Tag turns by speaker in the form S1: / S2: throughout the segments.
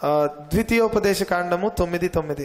S1: ఆ, ద్వితీయోపదేశ కాండము తొమ్మిది తొమ్మిది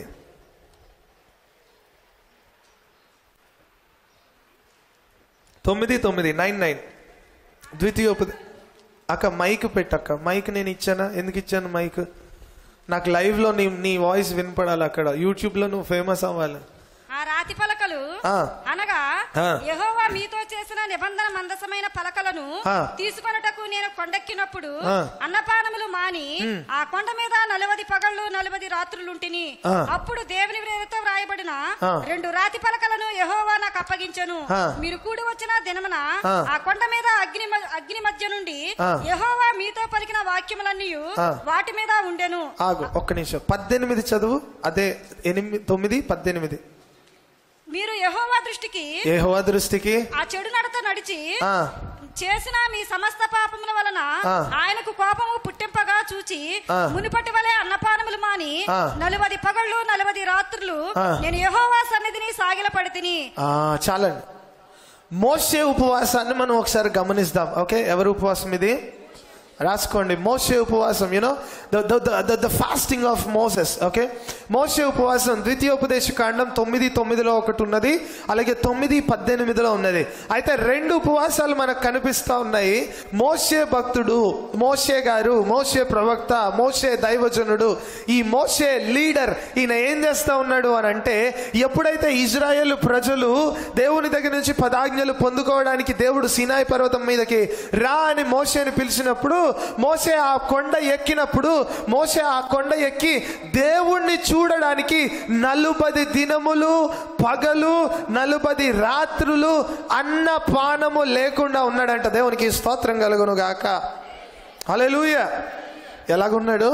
S1: తొమ్మిది తొమ్మిది నైన్ నైన్ ద్వితీయోపద అక్క మైక్ పెట్టక్క మైక్ నేను ఇచ్చానా ఎందుకు ఇచ్చాను మైక్ నాకు లైవ్లో నీ నీ వాయిస్ వినపడాలి అక్కడ యూట్యూబ్లో నువ్వు ఫేమస్ అవ్వాలి
S2: ఆ రాతి పలకలు
S1: ఆ.
S2: అనగా
S1: ఆ.
S2: యెహోవా మీతో చేసిన నిబంధన మందసమైన పలకలను
S1: ఆ.
S2: తీసుకొనుటకు నేను కొండెక్కినప్పుడు
S1: ఆ.
S2: అన్నపానములు మాని ఆ కొండ మీద నలవది పగళ్ళు నలవది రాత్రులుంటిని
S1: ఆ.
S2: అప్పుడు దేవుని వేదతో వ్రాయబడిన
S1: ఆ.
S2: రెండు రాతి పలకలను యెహోవా నాకు అప్పగించెను
S1: ఆ.
S2: మీరు కూడి వచ్చిన దినమున
S1: ఆ.
S2: ఆ కొండ మీద అగ్ని మ- అగ్ని మధ్య నుండి
S1: ఆ.
S2: యెహోవా మీతో పలికిన వాక్యములన్నీ
S1: ఆ.
S2: వాటి మీద ఉండెను
S1: ఆగు ఒక్క నిమిషం పద్దెనిమిది చదువు అదే ఎనిమిది తొమ్మిది పద్దెనిమిది
S2: మీరు యెహోవా దృష్టికి
S1: ఏహోవా దృష్టికి
S2: ఆ చెడు నడత నడిచి
S1: ఆ,
S2: చేసిన మీ సమస్త పాపముల వలన
S1: ఆ.
S2: ఆయనకు కోపము పుట్టింపగా చూచి
S1: ఆ.
S2: మునుపటి వలె అన్నపానములు మాని
S1: ఆ.
S2: నలువది పగళ్ళు నలువది రాత్రులు
S1: ఆ.
S2: నేను యెహోవా సన్నిధిని సాగిలపడి తిని
S1: ఆ, చాలండి మోసే ఉపవాసాన్ని మనం ఒకసారి గమనిస్తాం ఓకే ఎవరి ఉపవాసం ఇది రాసుకోండి మోసే ఉపవాసం you know the fasting of Moses okay మోసే ఉపవాసం ద్వితీయోపదేశ కాండం తొమ్మిది తొమ్మిదిలో ఒకటి ఉన్నది అలాగే తొమ్మిది పద్దెనిమిదిలో ఉన్నది అయితే రెండు ఉపవాసాలు మనకు కనిపిస్తా ఉన్నాయి మోసే భక్తుడు మోసే గారు మోసే ప్రవక్త మోసే దైవజనుడు ఈ మోసే లీడర్ ఈయన ఏం చేస్తా ఉన్నాడు అని అంటే ఎప్పుడైతే ఇజ్రాయేల్ ప్రజలు దేవుని దగ్గర నుంచి పదాజ్ఞలు పొందుకోవడానికి దేవుడు సినాయి పర్వతం మీదకి రా అని మోసేని పిలిచినప్పుడు మోసే ఆ కొండ ఎక్కినప్పుడు మోసే ఆ కొండ ఎక్కి దేవుణ్ణి చూడడానికి నలుపది దినములు పగలు నలుపది రాత్రులు అన్న పానము లేకుండా ఉన్నాడంట దేవునికి స్తోత్రం కలుగును గాక హల్లెలూయా ఎలాగున్నాడు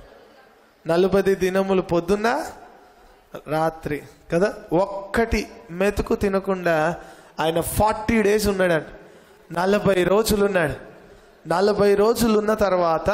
S1: నలుపది దినములు పొద్దున్న రాత్రి కదా ఒక్కటి మెతుకు తినకుండా ఆయన ఫార్టీ డేస్ ఉన్నాడంట నలభై రోజులు ఉన్నాడు నలభై రోజులు ఉన్న తర్వాత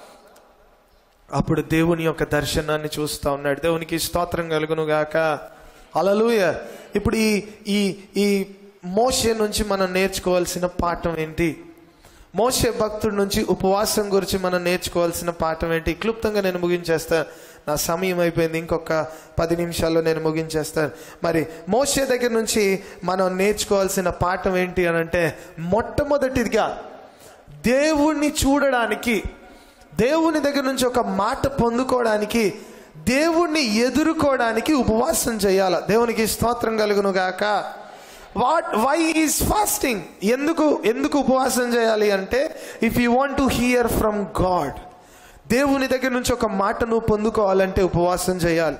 S1: అప్పుడు దేవుని యొక్క దర్శనాన్ని చూస్తా ఉన్నాడు దేవునికి స్తోత్రం కలుగును గాక అలలుయ ఇప్పుడు ఈ ఈ ఈ మోషే నుంచి మనం నేర్చుకోవాల్సిన పాఠం ఏంటి మోషే భక్తుడి నుంచి ఉపవాసం గురించి మనం నేర్చుకోవాల్సిన పాఠం ఏంటి క్లుప్తంగా నేను ముగించేస్తాను నా సమయం అయిపోయింది ఇంకొక పది నిమిషాల్లో నేను ముగించేస్తాను మరి మోషే దగ్గర నుంచి మనం నేర్చుకోవాల్సిన పాఠం ఏంటి అని అంటే మొట్టమొదటిదిగా దేవుణ్ణి చూడడానికి దేవుని దగ్గర నుంచి ఒక మాట పొందుకోవడానికి దేవుణ్ణి ఎదుర్కోవడానికి ఉపవాసం చేయాల దేవునికి స్తోత్రం కలుగును గాక వాట్ వై ఈజ్ ఫాస్టింగ్ ఎందుకు ఎందుకు ఉపవాసం చేయాలి అంటే if you want to hear from God దేవుని దగ్గర నుంచి ఒక మాట నువ్వు పొందుకోవాలంటే ఉపవాసం చేయాలి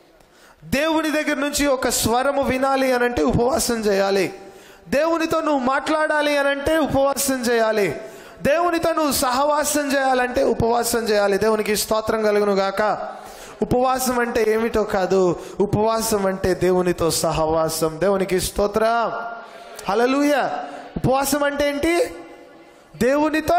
S1: దేవుని దగ్గర నుంచి ఒక స్వరము వినాలి అని అంటే ఉపవాసం చేయాలి దేవునితో నువ్వు మాట్లాడాలి అని అంటే ఉపవాసం చేయాలి దేవునితో నువ్వు సహవాసం చేయాలంటే ఉపవాసం చేయాలి దేవునికి స్తోత్రం కలుగును గాక ఉపవాసం అంటే ఏమిటో కాదు ఉపవాసం అంటే దేవునితో సహవాసం దేవునికి స్తోత్రం హలలుయ ఉపవాసం అంటే ఏంటి దేవునితో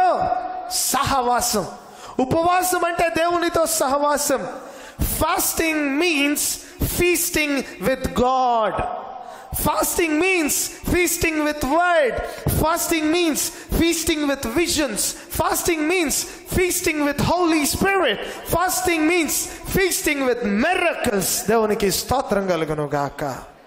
S1: సహవాసం ఉపవాసం అంటే దేవునితో సహవాసం fasting means feasting with God fasting means feasting with word fasting means feasting with visions fasting means feasting with Holy Spirit fasting means feasting with miracles దేవునికి స్తోత్రం కలుగును గాక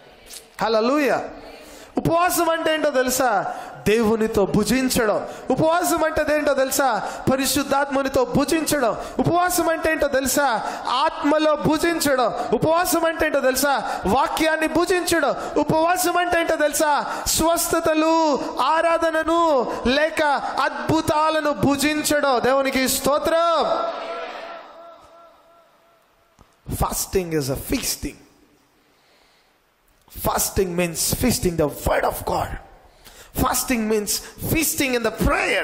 S1: హలలుయ ఉపవాసం అంటే ఏంటో తెలుసా దేవునితో భుజించడం ఉపవాసం అంటే ఏంటో తెలుసా పరిశుద్ధాత్మనితో భుజించడం ఉపవాసం అంటే ఏంటో తెలుసా ఆత్మలో భుజించడం ఉపవాసం అంటే ఏంటో తెలుసా వాక్యాన్ని భుజించడం ఉపవాసం అంటే ఏంటో తెలుసా స్వస్థతలు ఆరాధనను లేక అద్భుతాలను భుజించడం దేవునికి స్తోత్రం fasting is a feasting Fasting means feasting the word of God. Fasting means feasting in the prayer.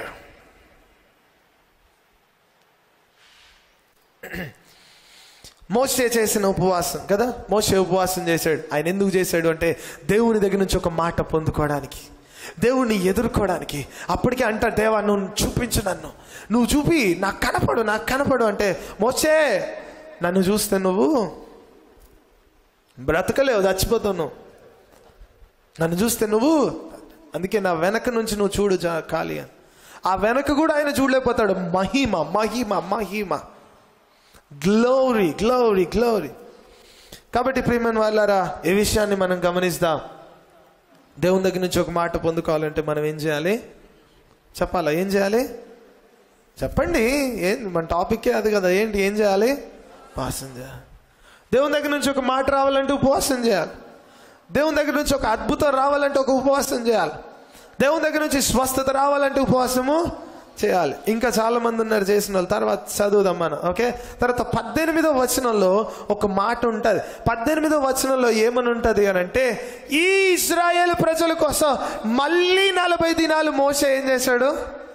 S1: మోసే చేసిన ఉపవాసం కదా మోసే ఉపవాసం చేశాడు ఆయన ఎందుకు చేశాడు అంటే దేవుని దగ్గర నుంచి ఒక మాట పొందుకోవడానికి దేవుణ్ణి ఎదుర్కోవడానికి అప్పటికే అంట దేవా నువ్వు చూపించు నన్ను నువ్వు చూపి నాకు కనపడు నాకు కనపడు అంటే మోసే నన్ను చూస్తే నువ్వు బ్రతకలేవు చచ్చిపోతావు నువ్వు నన్ను చూస్తే నువ్వు అందుకే నా వెనక నుంచి నువ్వు చూడు జా ఖాళీ అని ఆ వెనక కూడా ఆయన చూడలేకపోతాడు మహిమ మహిమ మహిమ గ్లోరీ గ్లోరీ గ్లోరీ కాబట్టి ప్రియమైన వాళ్ళారా ఈ విషయాన్ని మనం గమనిస్తాం దేవుని దగ్గర నుంచి ఒక మాట పొందుకోవాలంటే మనం ఏం చేయాలి చెప్పాలా ఏం చేయాలి చెప్పండి ఏం మన టాపిక్కే అది కదా ఏంటి ఏం చేయాలి ఉపవాసం చేయాలి దేవుని దగ్గర నుంచి ఒక మాట రావాలంటే ఉపవాసం చేయాలి దేవుని దగ్గర నుంచి ఒక అద్భుతం రావాలంటే ఒక ఉపవాసం చేయాలి దేవుని దగ్గర నుంచి స్వస్థత రావాలంటే ఉపవాసము చేయాలి ఇంకా చాలా మంది ఉన్నారు చేసిన వాళ్ళు తర్వాత చదువుదాం మనం ఓకే తర్వాత పద్దెనిమిదో వచనంలో ఒక మాట ఉంటుంది పద్దెనిమిదో వచనంలో ఏమని ఉంటుంది అని అంటే ఈ ఇస్రాయేల్ ప్రజల కోసం మళ్ళీ నలభై దినాలు మోస ఏం చేశాడు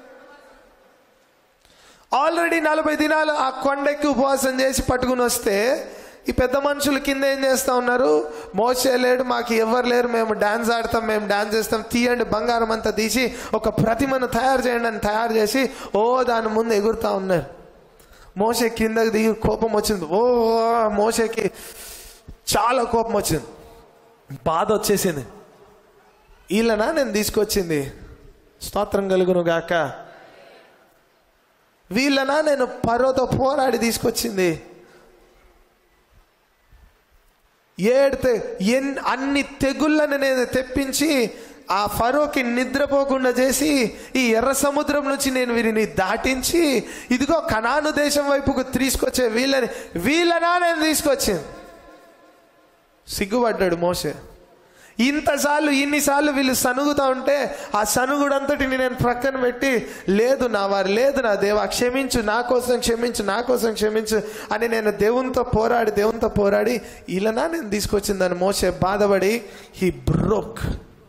S1: ఆల్రెడీ నలభై దినాలు ఆ కొండెక్కి ఉపవాసం చేసి పట్టుకుని వస్తే ఈ పెద్ద మనుషులు కింద ఏం చేస్తా ఉన్నారు మోసే లేడు మాకు ఎవరు లేరు మేము డాన్స్ ఆడతాం మేము డాన్స్ చేస్తాం తీయండి బంగారం అంతా తీసి ఒక ప్రతిమను తయారు చేయండి అని తయారు చేసి ఓ దాని ముందు ఎగురుతా ఉన్నారు మోసే కిందకి దిగి కోపం వచ్చింది ఓ మోసేకి చాలా కోపం వచ్చింది బాధ వచ్చేసింది వీళ్ళనా నేను తీసుకొచ్చింది స్తోత్రం కలుగును గాక వీళ్ళనా నేను పరోతో పోరాడి తీసుకొచ్చింది ఏడితే ఎన్ అన్ని తెగుళ్ళని నేను తెప్పించి ఆ ఫరోకి నిద్రపోకుండా చేసి ఈ ఎర్ర సముద్రం నుంచి నేను వీరిని దాటించి ఇదిగో కనాను దేశం వైపుకు తీసుకొచ్చే వీళ్ళని వీళ్ళనా నేను తీసుకొచ్చింది సిగ్గుపడ్డాడు మోసే ఇంతసార్లు ఇన్నిసార్లు వీళ్ళు సనుగుతా ఉంటే ఆ సనుగుడంతటిని నేను ప్రక్కన పెట్టి లేదు నా వారు లేదు నా దేవా క్షమించు నా కోసం క్షమించు నా కోసం క్షమించు అని నేను దేవునితో పోరాడి దేవునితో పోరాడి ఇలానా నేను తీసుకొచ్చిందని మోసే బాధపడి హీ బ్రోక్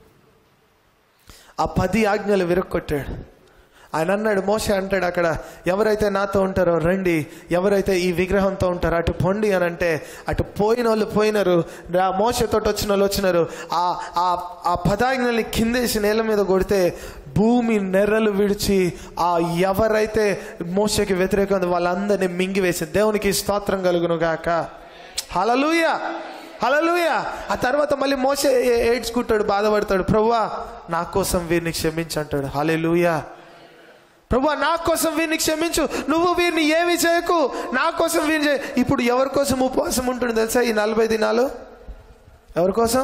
S1: ఆ పది ఆజ్ఞలు విరక్కొట్టాడు ఆయన అన్నాడు మోసే అంటాడు అక్కడ ఎవరైతే నాతో ఉంటారో రండి ఎవరైతే ఈ విగ్రహంతో ఉంటారో అటు పొండి అని అంటే అటు పోయిన వాళ్ళు పోయినారు ఆ మోసతో వచ్చిన వాళ్ళు వచ్చినారు ఆ ఆ ఆ పదాజ్ఞల్ని కిందేసి నేల మీద కొడితే భూమి నెర్రలు విడిచి ఆ ఎవరైతే మోసకి వ్యతిరేకంగా వాళ్ళందరినీ మింగివేసి దేవునికి స్తోత్రం కలుగును గాక హలలుయ హలలుయ ఆ తర్వాత మళ్ళీ మోసే ఏ- ఏడ్చుకుంటాడు బాధపడతాడు ప్రవ్వా నా కోసం వీరిని క్షమించంటాడు హలెలుయా ప్రభా నా కోసం వీరిని క్షమించు నువ్వు వీరిని ఏమి చేయకు నా కోసం వీరిని చేయ ఇప్పుడు ఎవరి కోసం ఉపవాసం ఉంటుంది తెలుసా ఈ నలభై దినాలు ఎవరి కోసం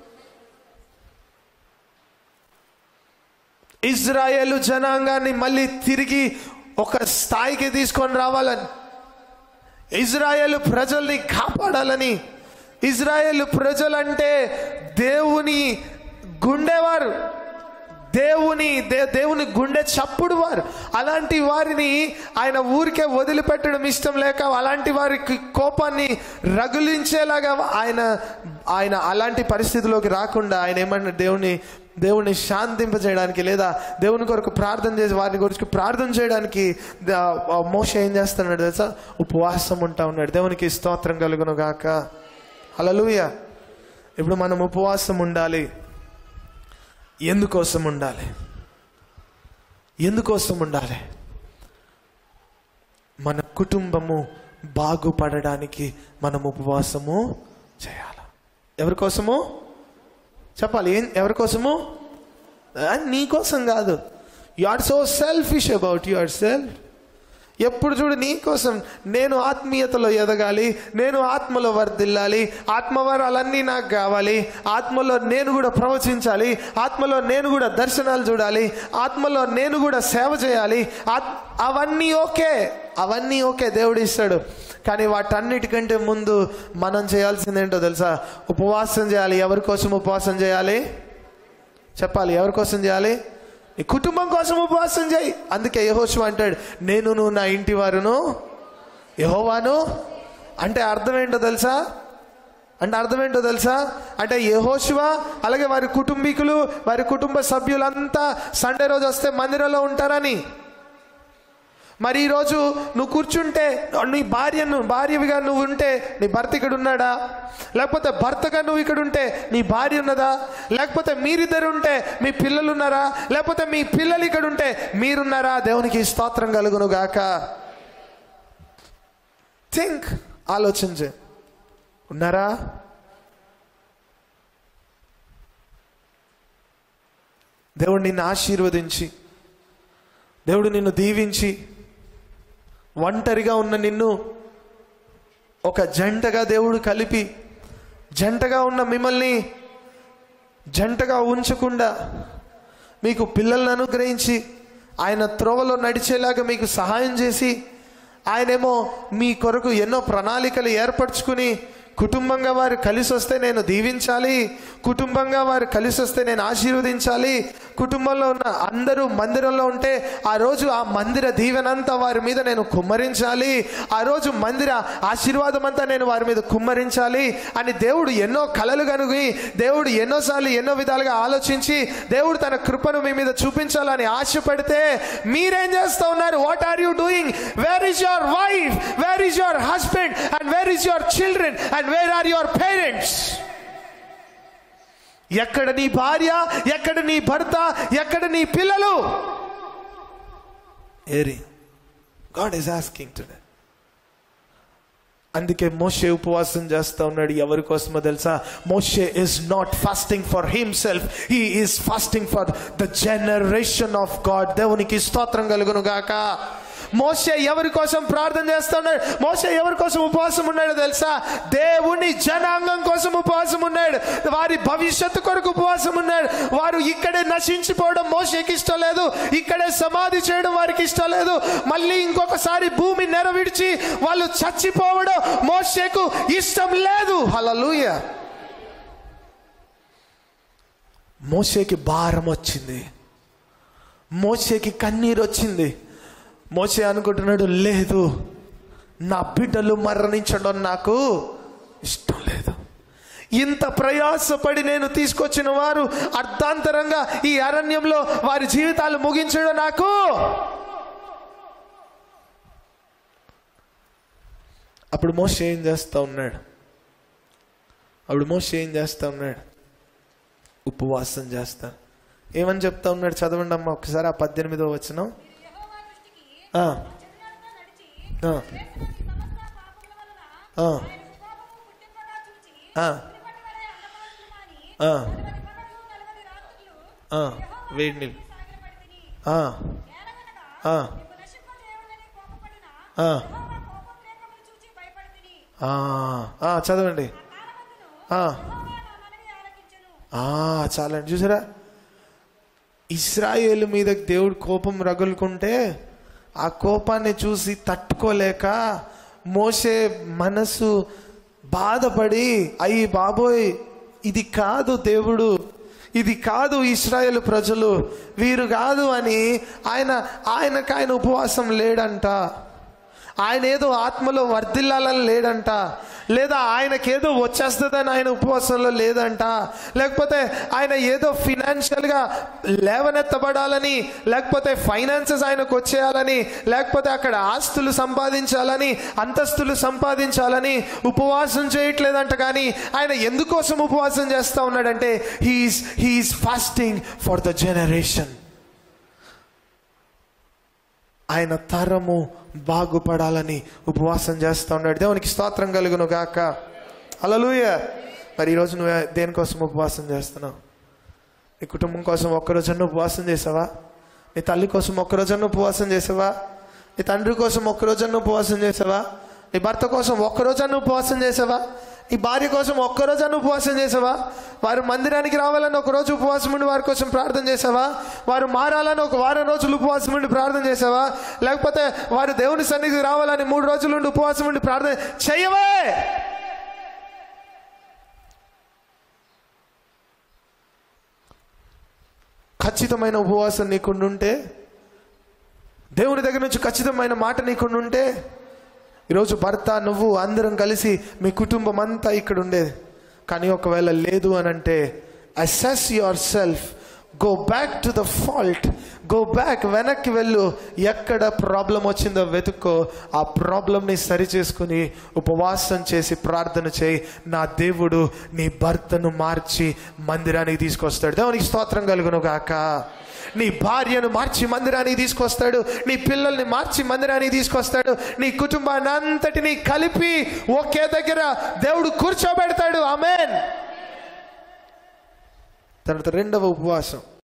S1: ఇజ్రాయేలు జనాంగాన్ని మళ్ళీ తిరిగి ఒక స్థాయికి తీసుకొని రావాలని ఇజ్రాయేల్ ప్రజల్ని కాపాడాలని ఇజ్రాయేల్ ప్రజలంటే దేవుని గుండెవారు దేవుని దే దేవుని గుండె చప్పుడు వారు అలాంటి వారిని ఆయన ఊరికే వదిలిపెట్టడం ఇష్టం లేక అలాంటి వారికి కోపాన్ని రగులించేలాగా ఆయన ఆయన అలాంటి పరిస్థితిలోకి రాకుండా ఆయన ఏమన్నా దేవుని దేవుని శాంతింపజేయడానికి లేదా దేవుని కొరకు ప్రార్థన చేసి వారి గురించి ప్రార్థన చేయడానికి ద- ఆ మోష ఏం చేస్తున్నాడు తెలుసా ఉపవాసం ఉంటా ఉన్నాడు దేవునికి స్తోత్రం కలుగును గాక హల్లెలూయా ఇప్పుడు మనం ఉపవాసం ఉండాలి ఎందుకోసం ఉండాలి ఎందుకోసం ఉండాలి మన కుటుంబము బాగుపడడానికి మనం ఉపవాసము చేయాలి ఎవరి కోసము చెప్పాలి ఏం ఎవరి కోసము ఆ, నీ కోసం కాదు you are so selfish about yourself ఎప్పుడు చూడు నీ కోసం నేను ఆత్మీయతలో ఎదగాలి నేను ఆత్మలో వర్ధిల్లాలి ఆత్మవరాలన్నీ నాకు కావాలి ఆత్మలో నేను కూడా ప్రవచించాలి ఆత్మలో నేను కూడా దర్శనాలు చూడాలి ఆత్మలో నేను కూడా సేవ చేయాలి ఆత్- అవన్నీ ఓకే అవన్నీ ఓకే దేవుడు ఇస్తాడు కానీ వాటన్నిటికంటే ముందు మనం చేయాల్సింది ఏంటో తెలుసా ఉపవాసం చేయాలి ఎవరి కోసం ఉపవాసం చేయాలి చెప్పాలి ఎవరి కోసం చేయాలి నీ కుటుంబం కోసం ఉపవాసం చేయి అందుకే యహోశు అంటాడు నేను నువ్వు నా ఇంటి వారును యహోవాను అంటే అర్థం ఏంటో తెలుసా అంటే అర్థం ఏంటో తెలుసా అంటే యహోశివ అలాగే వారి కుటుంబీకులు వారి కుటుంబ సభ్యులంతా సండే రోజు వస్తే మందిరంలో ఉంటారని మరి ఈరోజు నువ్వు కూర్చుంటే నీ భార్యను భార్యవిగా నువ్వు ఉంటే నీ భర్త ఇక్కడ ఉన్నాడా లేకపోతే భర్తగా నువ్వు ఇక్కడ ఉంటే నీ భార్య ఉన్నదా లేకపోతే మీరిద్దరు ఉంటే మీ పిల్లలు ఉన్నారా లేకపోతే మీ పిల్లలు ఇక్కడ ఉంటే మీరున్నారా దేవునికి స్తోత్రం కలుగును గాక థింక్ ఆలోచించే ఉన్నారా దేవుడు నిన్ను ఆశీర్వదించి దేవుడు నిన్ను దీవించి ఒంటరిగా ఉన్న నిన్ను ఒక జంటగా దేవుడు కలిపి జంటగా ఉన్న మిమ్మల్ని జంటగా ఉంచకుండా మీకు పిల్లలను అనుగ్రహించి ఆయన త్రోవలో నడిచేలాగా మీకు సహాయం చేసి ఆయనేమో మీ కొరకు ఎన్నో ప్రణాళికలు ఏర్పరచుకుని కుటుంబంగా వారు కలిసి వస్తే నేను దీవించాలి కుటుంబంగా వారు కలిసి వస్తే నేను ఆశీర్వదించాలి కుటుంబంలో ఉన్న అందరూ మందిరంలో ఉంటే ఆ రోజు ఆ మందిర దీవెనంతా వారి మీద నేను కుమ్మరించాలి ఆ రోజు మందిర ఆశీర్వాదం అంతా నేను వారి మీద కుమ్మరించాలి అని దేవుడు ఎన్నో కలలు కనుగి దేవుడు ఎన్నోసార్లు ఎన్నో విధాలుగా ఆలోచించి దేవుడు తన కృపను మీ మీద చూపించాలని ఆశపడితే మీరేం చేస్తూ ఉన్నారు what are you doing where is your wife where is your husband and where is your children and where are your parents ఎక్కడ నీ భార్య ఎక్కడ నీ భర్త ఎక్కడ నీ పిల్లలు ఏరి గాడ్ ఈస్ ఆస్కింగ్ టుడే అందుకే మోషే ఉపవాసం చేస్తా ఉన్నాడు ఎవరి కోసమో తెలుసా మోషే is not fasting for himself he is fasting for the generation of God దేవునికి స్తోత్రం కలుగును గాక మోసే ఎవరి కోసం ప్రార్థన చేస్తున్నాడు మోసే ఎవరి కోసం ఉపవాసం ఉన్నాడు తెలుసా దేవుని జనాంగం కోసం ఉపవాసం ఉన్నాడు వారి భవిష్యత్తు కొరకు ఉపవాసం ఉన్నాడు వారు ఇక్కడే నశించిపోవడం మోసేకి ఇష్టం లేదు ఇక్కడే సమాధి చేయడం వారికి ఇష్టం లేదు మళ్ళీ ఇంకొకసారి భూమి నెరవిడిచి వాళ్ళు చచ్చిపోవడం మోసేకు ఇష్టం లేదు హల్లెలూయ మోసేకి భారం వచ్చింది మోసేకి కన్నీరు వచ్చింది మోసే అనుకుంటున్నాడు లేదు నా బిడ్డలు మరణించడం నాకు ఇష్టం లేదు ఇంత ప్రయాసపడి నేను తీసుకొచ్చిన వారు అర్ధాంతరంగా ఈ అరణ్యంలో వారి జీవితాలు ముగించడం నాకు అప్పుడు మోసే ఏం చేస్తా ఉన్నాడు అప్పుడు మోసే ఏం చేస్తా ఉన్నాడు ఉపవాసం చేస్తా ఏమని చెప్తా ఉన్నాడు చదవండి అమ్మ ఒకసారి ఆ పద్దెనిమిదో వచ్చినాం
S2: యెహోవా దృష్టికి
S1: ఆ,
S2: చెడునడత నడిచి
S1: ఆ,
S2: చేసినది సమస్త పాపముల వలన
S1: ఆ,
S2: ఆయన కోపము పుట్టింపగా చూచి
S1: ఆ,
S2: ఉరిపట్టి వలె అందమానుకుమాని
S1: ఆ,
S2: నలవది పగళ్ళు నలవది రాత్రులు
S1: ఆ,
S2: యెహోవా
S1: వేడి నీళ్ళు.
S2: సాగిలపడితిని.
S1: ఆ,
S2: ఏలగనగా
S1: ఆ,
S2: నీవు నశింపజేయుడని కోపపడిన
S1: ఆ,
S2: యెహోవా కోపోద్రేకములు చూచి భయపడితిని.
S1: ఆ, ఆ, చదవండి
S2: కాలమందును
S1: ఆ,
S2: యెహోవా నా మనవి ఆలకించెను.
S1: ఆ, చాలండి చూసారా ఇస్రాయేల్ మీద దేవుడు కోపం రగులుకుంటే ఆ కోపాన్ని చూసి తట్టుకోలేక మోసే మనసు బాధపడి అయ్యి బాబోయ్ ఇది కాదు దేవుడు ఇది కాదు ఇస్రాయేల్ ప్రజలు వీరు కాదు అని ఆయన ఆయనకు ఆయన ఉపవాసం లేడంట ఆయన ఏదో ఆత్మలో వర్ధిల్లాలని లేడంట లేదా ఆయనకేదో వచ్చేస్తుందని ఆయన ఉపవాసంలో లేదంట లేకపోతే ఆయన ఏదో ఫినాన్షియల్గా లేవనెత్తబడాలని లేకపోతే ఫైనాన్సెస్ ఆయనకు వచ్చేయాలని లేకపోతే అక్కడ ఆస్తులు సంపాదించాలని అంతస్తులు సంపాదించాలని ఉపవాసం చేయట్లేదంట కానీ ఆయన ఎందుకోసం ఉపవాసం చేస్తూ ఉన్నాడంటే he is he is fasting for the generation ఆయన తరము బాగుపడాలని ఉపవాసం చేస్తూ ఉన్నాడు దేవునికి స్తోత్రం కలుగును గాక అలలుయ మరి ఈరోజు నువ్వు దేనికోసం ఉపవాసం చేస్తున్నావు నీ కుటుంబం కోసం ఒక్కరోజన్న ఉపవాసం చేసావా నీ తల్లి కోసం ఒక్కరోజన్న ఉపవాసం చేసావా నీ తండ్రి కోసం ఒక్కరోజన్న ఉపవాసం చేసావా నీ భర్త కోసం ఒక్కరోజన్న ఉపవాసం చేసావా నీ భార్య కోసం ఒక్కరోజన్న ఉపవాసం చేసావా వారు మందిరానికి రావాలని ఒక రోజు ఉపవాసం ఉండి వారి కోసం ప్రార్థన చేసావా వారు మారాలని ఒక వారం రోజులు ఉపవాసం ఉండి ప్రార్థన చేసావా లేకపోతే వారు దేవుని సన్నిధికి రావాలని మూడు రోజులు ఉండి ఉపవాసం ఉండి ప్రార్థన చేయవే ఖచ్చితమైన ఉపవాసం నీకుండుంటే దేవుని దగ్గర నుంచి ఖచ్చితమైన మాట నీకుండుంటే ఈరోజు భర్త నువ్వు అందరం కలిసి మీ కుటుంబం అంతా ఇక్కడ ఉండేది కానీ ఒకవేళ లేదు అని అంటే assess yourself go back to the fault go back వెనక్కి వెళ్ళు ఎక్కడ ప్రాబ్లం వచ్చిందో వెతుక్కో ఆ ప్రాబ్లంని సరి చేసుకుని ఉపవాసం చేసి ప్రార్థన చేయి నా దేవుడు నీ భర్తను మార్చి మందిరానికి తీసుకొస్తాడు దేవునికి స్తోత్రం కలుగును గాక నీ భార్యను మార్చి మందిరానికి తీసుకొస్తాడు నీ పిల్లల్ని మార్చి మందిరానికి తీసుకొస్తాడు నీ కుటుంబాన్ని అంతటినీ కలిపి ఒకే దగ్గర దేవుడు కూర్చోబెడతాడు ఆమెన్ తర్వాత రెండవ ఉపవాసం